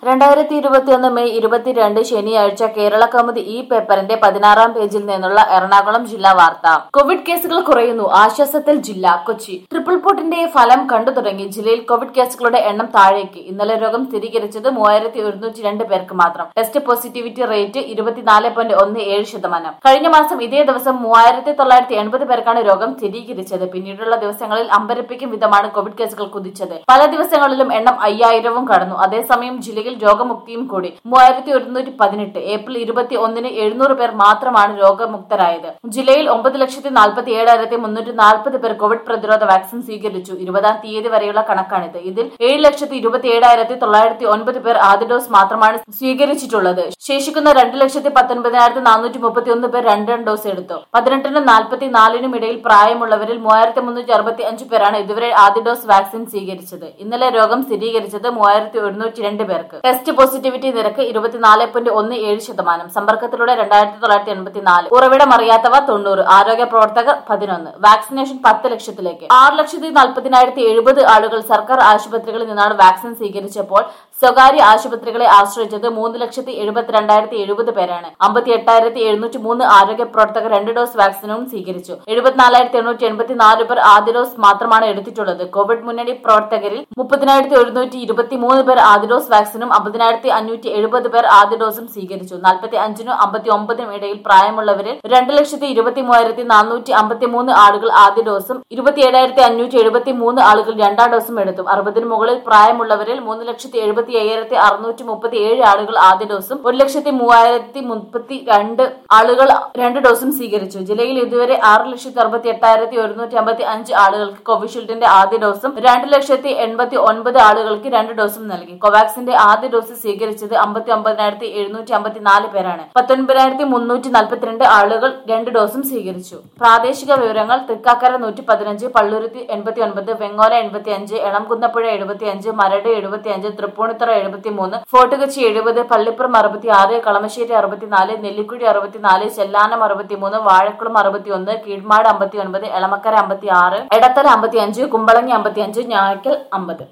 രണ്ടായിരത്തി ഇരുപത്തിയൊന്ന് മെയ് ഇരുപത്തിരണ്ട് ശനിയാഴ്ച കേരള കൗമുദി ഈ പേപ്പറിന്റെ പതിനാറാം പേജിൽ നിന്നുള്ള എറണാകുളം ജില്ലാ വാർത്ത കോവിഡ് കേസുകൾ കുറയുന്നു ആശ്വാസത്തിൽ ജില്ല കൊച്ചി ട്രിപ്പിൾ പോട്ടിന്റെ ഫലം കണ്ടു തുടങ്ങി ജില്ലയിൽ കോവിഡ് കേസുകളുടെ എണ്ണം താഴേക്ക് ഇന്നലെ രോഗം സ്ഥിരീകരിച്ചത് മൂവായിരത്തി ഒരുന്നൂറ്റി രണ്ട് പേർക്ക് മാത്രം ടെസ്റ്റ് പോസിറ്റിവിറ്റി റേറ്റ് ഇരുപത്തിനാല് പോയിന്റ് ഒന്ന് ഏഴ് ശതമാനം കഴിഞ്ഞ മാസം ഇതേ ദിവസം മൂവായിരത്തി തൊള്ളായിരത്തി എൺപത് പേർക്കാണ് രോഗം സ്ഥിരീകരിച്ചത് പിന്നീടുള്ള ദിവസങ്ങളിൽ അമ്പരപ്പിക്കും വിധമാണ് കോവിഡ് കേസുകൾ കുതിച്ചത് പല ദിവസങ്ങളിലും എണ്ണം അയ്യായിരവും കടന്നു അതേസമയം ജില്ലയിൽ രോഗമുക്തിയും കൂടി മൂവായിരത്തി ഒരുന്നൂറ്റി പതിനെട്ട് ഏപ്രിൽ ഇരുപത്തി ഒന്നിന് എഴുന്നൂറ് പേർ മാത്രമാണ് രോഗമുക്തരായത് ജില്ലയിൽ ഒമ്പത് ലക്ഷത്തി നാൽപ്പത്തി ഏഴായിരത്തി മുന്നൂറ്റി നാൽപ്പത് പേർ കോവിഡ് പ്രതിരോധ വാക്സിൻ സ്വീകരിച്ചു ഇരുപതാം തീയതി വരെയുള്ള കണക്കാണിത് ഇതിൽ ഏഴ് ലക്ഷത്തി ഇരുപത്തി ഏഴായിരത്തി തൊള്ളായിരത്തി ഒൻപത് പേർ ആദ്യ ഡോസ് മാത്രമാണ് സ്വീകരിച്ചിട്ടുള്ളത് ശേഷിക്കുന്ന രണ്ട് ലക്ഷത്തി പത്തൊൻപതിനായിരത്തി നാനൂറ്റി മുപ്പത്തി ഒന്ന് പേർ രണ്ടാം ഡോസ് എടുത്തു പതിനെട്ടിനും നാൽപ്പത്തി നാലിനും ഇടയിൽ പ്രായമുള്ളവരിൽ മൂവായിരത്തി മുന്നൂറ്റി അറുപത്തി അഞ്ച് പേരാണ് ഇതുവരെ ആദ്യ ഡോസ് വാക്സിൻ സ്വീകരിച്ചത് ഇന്നലെ രോഗം സ്ഥിരീകരിച്ചത് മൂവായിരത്തി ഒരുന്നൂറ്റി രണ്ട് പേർക്ക് ടെസ്റ്റ് പോസിറ്റിവിറ്റി നിരക്ക് ഇരുപത്തിനാല് പോയിന്റ് ഒന്ന് ഏഴ് ശതമാനം സമ്പർക്കത്തിലൂടെ രണ്ടായിരത്തി തൊള്ളായിരത്തി എൺപത്തിനാല് ഉറവിടമറിയാത്തവ തൊണ്ണൂറ് ആരോഗ്യ പ്രവർത്തകർ പതിനൊന്ന് വാക്സിനേഷൻ പത്ത് ലക്ഷത്തിലേക്ക് ആറ് ലക്ഷത്തി നാൽപ്പതിനായിരത്തി എഴുപത് ആളുകൾ സർക്കാർ ആശുപത്രികളിൽ നിന്നാണ് വാക്സിൻ സ്വീകരിച്ചപ്പോൾ സ്വകാര്യ ആശുപത്രികളെ ആശ്രയിച്ചത് മൂന്ന് ലക്ഷത്തി എഴുപത്തിരണ്ടായിരത്തി എഴുപത് പേരാണ് അമ്പത്തി എട്ടായിരത്തി എഴുന്നൂറ്റി മൂന്ന് ആരോഗ്യ പ്രവർത്തകർ രണ്ട് ഡോസ് വാക്സിനും സ്വീകരിച്ചു എഴുപത്തിനാലായിരത്തി എണ്ണൂറ്റി എൺപത്തിനാല് പേർ ആദ്യ ഡോസ് മാത്രമാണ് എടുത്തിട്ടുള്ളത് കോവിഡ് മുന്നണി പ്രവർത്തകരിൽ മുപ്പതിനായിരത്തി ഒരുന്നൂറ്റി ഇരുപത്തി മൂന്ന് പേർ ആദ്യ ഡോസ് വാക്സിനും അമ്പതിനായിരത്തി അഞ്ഞൂറ്റി എഴുപത് പേർ ആദ്യ ഡോസും സ്വീകരിച്ചു നാൽപ്പത്തി അഞ്ചിനും അമ്പത്തി ഒമ്പതിനും ഇടയിൽ പ്രായമുള്ളവരിൽ രണ്ട് ലക്ഷത്തി ഇരുപത്തി മൂവായിരത്തി നാനൂറ്റി അമ്പത്തി മൂന്ന് ആളുകൾ ആദ്യ ഡോസും ഇരുപത്തി ഏഴായിരത്തി അഞ്ഞൂറ്റി എഴുപത്തി മൂന്ന് ആളുകൾ രണ്ടാം ഡോസും എടുത്തു അറുപതിന് മുകളിൽ പ്രായമുള്ളവരിൽ മൂന്ന് ലക്ഷത്തി എഴുപത്തി അയ്യായിരത്തി അറുന്നൂറ്റി മുപ്പത്തി ഏഴ് ആളുകൾ ആദ്യ ഡോസും ഒരു ലക്ഷത്തി മൂവായിരത്തി മുപ്പത്തി രണ്ട് ആളുകൾ രണ്ട് ഡോസും സ്വീകരിച്ചു ജില്ലയിൽ ഇതുവരെ ആറ് ലക്ഷത്തി അറുപത്തി എട്ടായിരത്തി ഒരുന്നൂറ്റി അമ്പത്തി അഞ്ച് ആളുകൾക്ക് കോവിഷീൽഡിന്റെ ആദ്യ ഡോസും രണ്ട് ലക്ഷത്തി എൺപത്തി ഒൻപത് ആളുകൾക്ക് രണ്ട് ഡോസും നൽകി കോവാക്സിന്റെ ആദ്യ ഡോസ് സ്വീകരിച്ചത് അമ്പത്തി ഒമ്പതിനായിരത്തി എഴുന്നൂറ്റി അമ്പത്തി നാല് പേരാണ് പത്തൊൻപതിനായിരത്തി മുന്നൂറ്റി നാൽപ്പത്തിരണ്ട് ആളുകൾ രണ്ട് ഡോസും സ്വീകരിച്ചു പ്രാദേശിക വിവരങ്ങൾ തൃക്കാക്കര നൂറ്റി പതിനഞ്ച് പള്ളുരുത്തി എൺപത്തി ഒൻപത് വെങ്ങോല എൺപത്തി അഞ്ച് എളംകുന്നപ്പുഴ എഴുപത്തി അഞ്ച് മരട് എഴുപത്തി അഞ്ച് തൃപ്പൂണിത്തറ എഴുപത്തി മൂന്ന് ഫോർട്ട് കൊച്ചി എഴുപത് പള്ളിപ്പുറം അറുപത്തി ആറ് കളമശ്ശേരി അറുപത്തിനാല് നെല്ലിക്കുഴി അറുപത്തിനാല് ചെല്ലാനം അറുപത്തിമൂന്ന് വാഴക്കുളം അറുപത്തി ഒന്ന് കീഴ്മാട് അമ്പത്തി ഒൻപത് എളമക്കര അമ്പത്തി ആറ് എടത്തല അമ്പത്തി അഞ്ച് കുമ്പളങ്ങി അമ്പത്തി അഞ്ച് ഞായ്ക്കൽ അമ്പത്